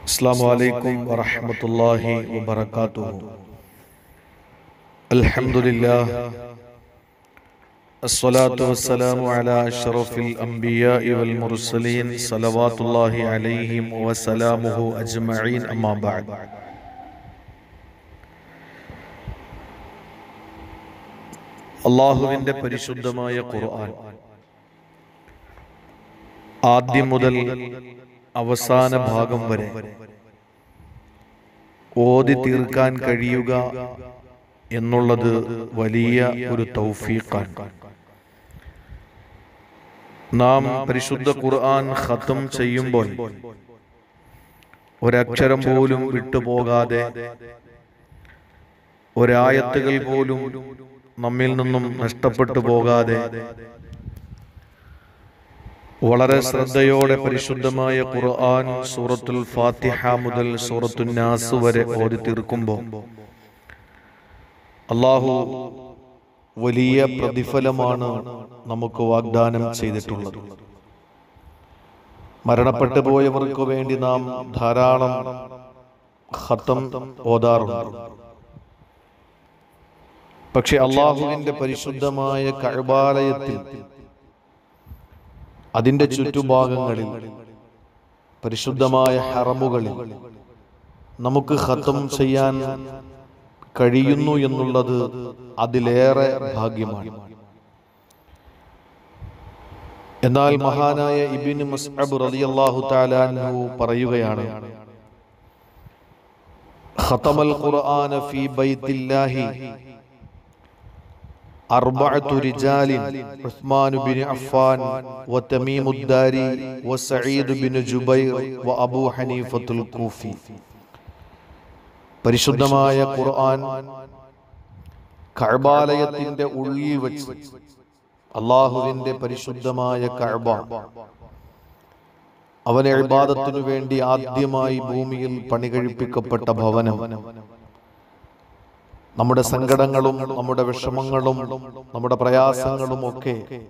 السلام عليكم ورحمة الله وبركاته الحمد لله الصلاة والسلام على أشرف الأنبياء والمرسلين صلوات الله عليهم وسلامه أجمعين أما بعد അള്ളാഹുവിന്റെ പരിശുദ്ധമായ ഖുർആൻ ആദ്യം മുതൽ അവസാന ഭാഗം വരെ ഓതി തീർക്കാൻ കഴിയുക എന്നുള്ളത് വലിയ ഒരു തൗഫീഖാണ് നാം പരിശുദ്ധ ഖുർആൻ ഖത്തം ചെയ്യുമ്പോൾ ഒരക്ഷരം പോലും വിട്ടുപോകാതെ ഒരായത്തുകൾ പോലും നമ്മിൽ നിന്നും നഷ്ടപ്പെട്ടു പോകാതെ വളരെ ശ്രദ്ധയോടെ പരിശുദ്ധമായ ഖുർആൻ സൂറത്തുൽ ഫാത്തിഹ മുതൽ സൂറത്തുൽ നാസ് വരെ ഓതി തീർക്കുമ്പോൾ അള്ളാഹു വലിയ പ്രതിഫലമാണ് നമുക്ക് വാഗ്ദാനം ചെയ്തിട്ടുള്ളത് മരണപ്പെട്ടു പോയവർക്ക് വേണ്ടി നാം ധാരാളം ഖത്തം ഓതാറുണ്ട് പക്ഷെ അള്ളാഹുവിന്റെ പരിശുദ്ധമായ കഴബാലയത്തിൽ അതിന്റെ ചുറ്റുഭാഗങ്ങളിൽ പരിശുദ്ധമായ ഹറമുകളിൽ നമുക്ക് ഖത്തം ചെയ്യാൻ കഴിയുന്നു എന്നുള്ളത് അതിലേറെ ഭാഗ്യമാണ് എന്നാൽ മഹാനായ ഇബിൻ മസ്അബ് റളിയല്ലാഹു തആല അൻഹു പറയുകയാണ് ഖതമൽ ഖുർആന ഫീ ബൈത്തില്ലാഹി أربعة رجال عثمان بن عفان وتميم الداري وسعيد بن جبير وأبو حنيفة الكوفي പരിശുദ്ധമായ ഖുർആൻ കഅബാലയത്തിന്റെ ഉള്ളിൽ വെച്ച് അള്ളാഹുവിന്റെ പരിശുദ്ധമായ കഅബ അവനെ ഇബാദത്തിനു വേണ്ടി ആദ്യമായി ഭൂമിയിൽ പണികഴിപ്പിക്കപ്പെട്ട ഭവനം നമ്മുടെ സങ്കടങ്ങളും നമ്മുടെ വിഷമങ്ങളും നമ്മുടെ പ്രയാസങ്ങളും ഒക്കെ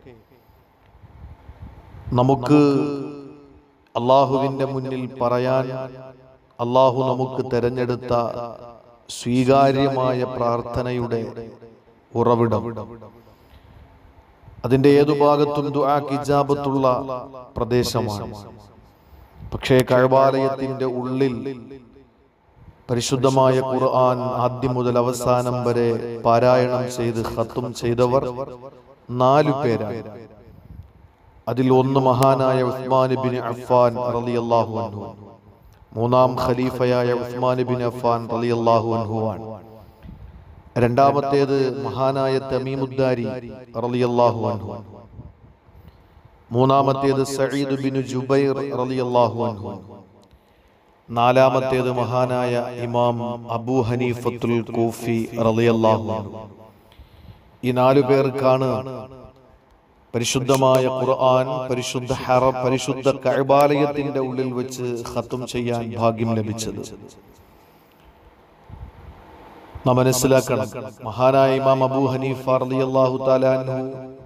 നമുക്ക് അള്ളാഹുവിന്റെ മുന്നിൽ പറയാൻ അള്ളാഹു നമുക്ക് തെരഞ്ഞെടുത്ത സ്വീകാര്യമായ പ്രാർത്ഥനയുടെ ഉറവിടം അതിന്റെ ഏതു ഭാഗത്തും ദുആക്കിജാബത്തുള്ള പ്രദേശമാണ് പക്ഷേ കഴബാലയത്തിന്റെ ഉള്ളിൽ പരിശുദ്ധമായ ഖുർആൻ ആദ്യം മുതൽ അവസാനം വരെ പാരായണം ചെയ്ത് ഖത്തും ചെയ്തവർ നാലു പേരാണ് അതിൽ ഒന്ന് മഹാനായ ഉസ്മാൻ ബിൻ അഫ്ഫാൻ റളിയല്ലാഹു അൻഹു മൂന്നാം ഖലീഫയായ ഉസ്മാൻ ബിൻ അഫ്ഫാൻ റളിയല്ലാഹു അൻഹുവാണ് രണ്ടാമത്തേത് മഹാനായ തമീമുദ്ദാരി റളിയല്ലാഹു അൻഹു മൂന്നാമത്തേത് സഈദ് ബിൻ ജുബൈർ റളിയല്ലാഹു അൻഹു നാലാമത്തേത് മഹാനായ ഇമാം അബൂ ഹനീഫത്തുൽ കൂഫി റളിയല്ലാഹു അൻഹു ഈ നാലു പേർക്കാണ് പരിശുദ്ധമായ ഖുർആൻ പരിശുദ്ധ ഹറ പരിശുദ്ധ കഅബാലയത്തിന്റെ ഉള്ളിൽ വെച്ച് ഖത്തും ചെയ്യാൻ ഭാഗ്യം ലഭിച്ചത് നാം മനസ്സിലാക്കണം മഹാനായ ഇമാം അബൂ ഹനീഫ റളിയല്ലാഹു തആല അൻഹു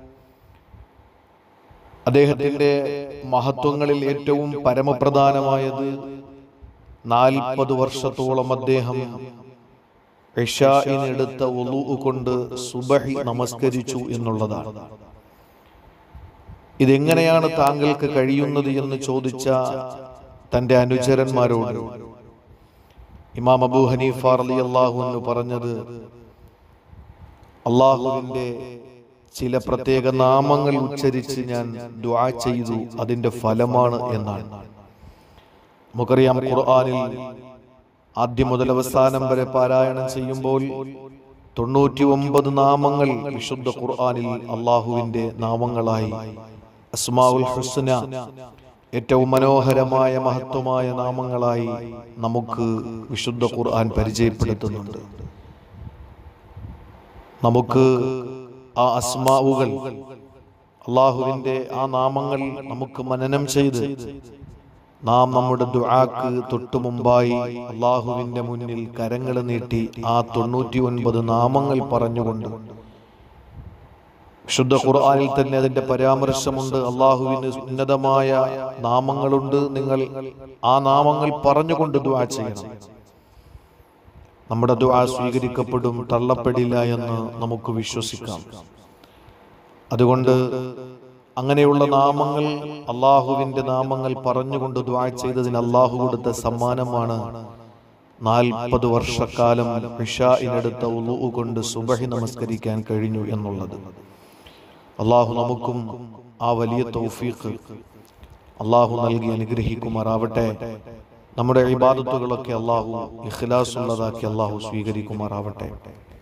അദ്ദേഹത്തിന്റെ മഹത്വങ്ങളിൽ ഏറ്റവും പരമപ്രധാനമായത് നാൽപ്പത് വർഷത്തോളം അദ്ദേഹം ഇഷായിനെടുത്ത ഒലു കൊണ്ട് സുബഹി നമസ്കരിച്ചു എന്നുള്ളതാണ് ഇതെങ്ങനെയാണ് താങ്കൾക്ക് കഴിയുന്നത് എന്ന് ചോദിച്ച തന്റെ അനുചരന്മാരോട് ഇമാം അബൂ ഹനീഫ അലി അള്ളാഹു പറഞ്ഞത് അള്ളാഹുവിന്റെ ചില പ്രത്യേക നാമങ്ങൾ ഉച്ചരിച്ച് ഞാൻ ദുആ ചെയ്തു അതിന്റെ ഫലമാണ് എന്നാണ് നമുക്കറിയാം ഖുർആനിൽ ആദ്യം മുതൽ അവസാനം വരെ പാരായണം ചെയ്യുമ്പോൾ തൊണ്ണൂറ്റി ഒമ്പത് നാമങ്ങൾ വിശുദ്ധ ഖുർആനിൽ അള്ളാഹുവിന്റെ നാമങ്ങളായി അസ്മാഉൽ ഹുസ്ന ഏറ്റവും മനോഹരമായ മഹത്വമായ നാമങ്ങളായി നമുക്ക് വിശുദ്ധ ഖുർആൻ പരിചയപ്പെടുത്തുന്നുണ്ട് നമുക്ക് ആ അസ്മാവുകൾ അള്ളാഹുവിന്റെ ആ നാമങ്ങൾ നമുക്ക് മനനം ചെയ്ത് നാം നമ്മുടെ ദുആക്ക് തൊട്ടു മുമ്പായി അള്ളാഹുവിന്റെ മുന്നിൽ കരങ്ങൾ നീട്ടി ആ തൊണ്ണൂറ്റി ഒൻപത് നാമങ്ങൾ പറഞ്ഞുകൊണ്ട് വിശുദ്ധ ഖുർആനിൽ തന്നെ അതിന്റെ പരാമർശമുണ്ട് അള്ളാഹുവിന് ഉന്നതമായ നാമങ്ങളുണ്ട് നിങ്ങൾ ആ നാമങ്ങൾ പറഞ്ഞുകൊണ്ട് ദുആ ചെയ്യണം നമ്മുടെ ദുആ സ്വീകരിക്കപ്പെടും തള്ളപ്പെടില്ല എന്ന് നമുക്ക് വിശ്വസിക്കാം അതുകൊണ്ട് അങ്ങനെയുള്ള നാമങ്ങൾ അള്ളാഹുവിന്റെ നാമങ്ങൾ പറഞ്ഞുകൊണ്ട് ദുആ ചെയ്തതിന് അള്ളാഹു കൊടുത്ത സമ്മാനമാണ് നാൽപ്പത് വർഷക്കാലം ഇഷായിനെടുത്ത ഉളു കൊണ്ട് സുബഹി നമസ്കരിക്കാൻ കഴിഞ്ഞു എന്നുള്ളത് അള്ളാഹു നമുക്കും ആ വലിയ തൗഫീഖ് അള്ളാഹു നൽകി അനുഗ്രഹിക്കുമാറാവട്ടെ നമ്മുടെ ഇബാദത്തുകളൊക്കെ അള്ളാഹു ഇഖ്ലാസുള്ളതാക്കി അള്ളാഹു സ്വീകരിക്കുമാറാവട്ടെ